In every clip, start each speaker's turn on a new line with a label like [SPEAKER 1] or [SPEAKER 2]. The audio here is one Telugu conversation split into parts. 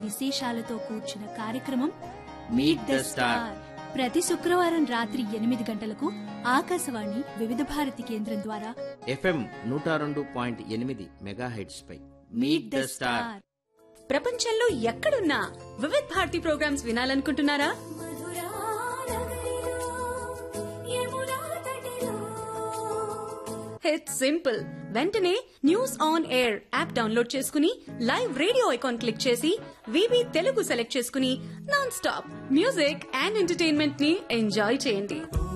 [SPEAKER 1] విశేషాలతో కూర్చున్న కార్యక్రమం
[SPEAKER 2] మీట్ ద స్టార్
[SPEAKER 1] ప్రతి శుక్రవారం రాత్రి ఎనిమిది గంటలకు ఆకాశవాణి వివిధ భారతి కేంద్రం ద్వారా
[SPEAKER 2] ఎఫ్ఎం నూట రెండు పాయింట్ ఎనిమిది మెగా హెడ్స్ పై
[SPEAKER 1] మీట్ ద స్టార్
[SPEAKER 3] ప్రపంచంలో ఎక్కడున్నా వివిధ్ భారతి ప్రోగ్రామ్స్ వినాలనుకుంటున్నారా ఇట్స్ సింపుల్ వెంటనే news on air app download చేసుకుని లైవ్ రేడియో ఐకాన్ క్లిక్ చేసి వివి తెలుగు సెలెక్ట్ చేసుకుని non stop music and entertainment ని ఎంజాయ్ చేయండి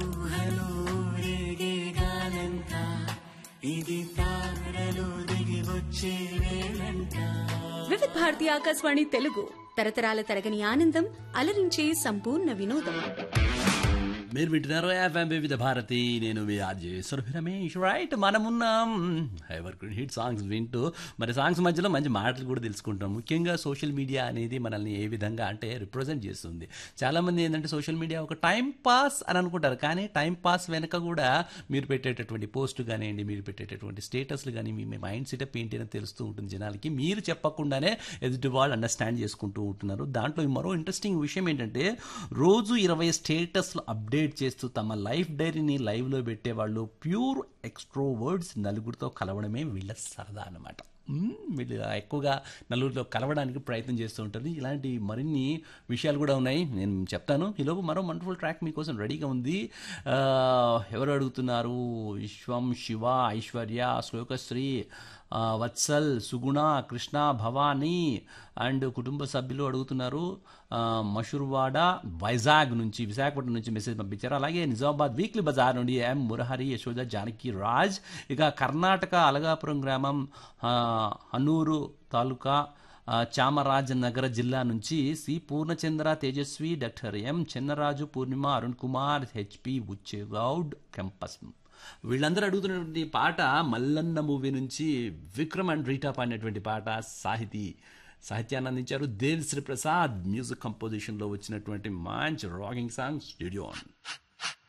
[SPEAKER 3] వివిధ్ భారతి ఆకాశవాణి తెలుగు తరతరాల తరగని ఆనందం అలరించే సంపూర్ణ వినోదం
[SPEAKER 4] మీరు వింటున్నారు ఎఫ్ఎం వివిధ భారతి నేను మీ ఆర్జే సురభి రమేష్ రైట్ మనమున్నాం ఎవర్ గ్రీన్ హిట్ సాంగ్స్ వింటూ మరి సాంగ్స్ మధ్యలో మంచి మాటలు కూడా తెలుసుకుంటాం ముఖ్యంగా సోషల్ మీడియా అనేది మనల్ని ఏ విధంగా అంటే రిప్రజెంట్ చేస్తుంది చాలామంది ఏంటంటే సోషల్ మీడియా ఒక టైం పాస్ అని అనుకుంటారు కానీ టైం పాస్ వెనక కూడా మీరు పెట్టేటటువంటి పోస్ట్ కానివ్వండి మీరు పెట్టేటటువంటి స్టేటస్లు కానీ మీ మైండ్ సెటప్ ఏంటి అని తెలుస్తూ ఉంటుంది జనాలకి మీరు చెప్పకుండానే ఎదుటి వాళ్ళు అండర్స్టాండ్ చేసుకుంటూ ఉంటున్నారు దాంట్లో మరో ఇంట్రెస్టింగ్ విషయం ఏంటంటే రోజు ఇరవై స్టేటస్లు అప్డేట్ చేస్తూ తమ లైఫ్ డైరీని లైవ్లో పెట్టేవాళ్ళు ప్యూర్ ఎక్స్ట్రోవర్డ్స్ నలుగురితో కలవడమే వీళ్ళ సరదా అనమాట వీళ్ళు ఎక్కువగా నలుగురితో కలవడానికి ప్రయత్నం చేస్తూ ఉంటారు ఇలాంటి మరిన్ని విషయాలు కూడా ఉన్నాయి నేను చెప్తాను ఈలోపు మరో వండర్ఫుల్ ట్రాక్ మీకోసం రెడీగా ఉంది ఆ, ఎవరు అడుగుతున్నారు విశ్వం శివ ఐశ్వర్య శ్లోకశ్రీ ఆ, వత్సల్ సుగుణ కృష్ణ భవానీ అండ్ కుటుంబ సభ్యులు అడుగుతున్నారు ఆ, మషూర్వాడ వైజాగ్ నుంచి విశాఖపట్నం నుంచి మెసేజ్ పంపించారు అలాగే నిజామాబాద్ వీక్లీ బజార్ నుండి ఎం మురహరి యశోద జానకి రాజ్ ఇక కర్ణాటక అలగాపురం గ్రామం ఆ, హనూరు తాలూకా ఆ, చామరాజనగర జిల్లా నుంచి C Purnachandra Tejasvi doctor M Chinnaraju Purnima Arun Kumar HP Ucchegowda కెంపస్ వీళ్ళందరూ అడుగుతున్నటువంటి పాట మల్లన్న మూవీ నుంచి విక్రమ్ అండ్ రీటా పాడినటువంటి పాట సాహితీ సాహిత్యాన్ని అందించారు దేవిశ్రీ ప్రసాద్ మ్యూజిక్ కంపోజిషన్లో వచ్చినటువంటి మంచి రాగింగ్ సాంగ్ స్టూడియో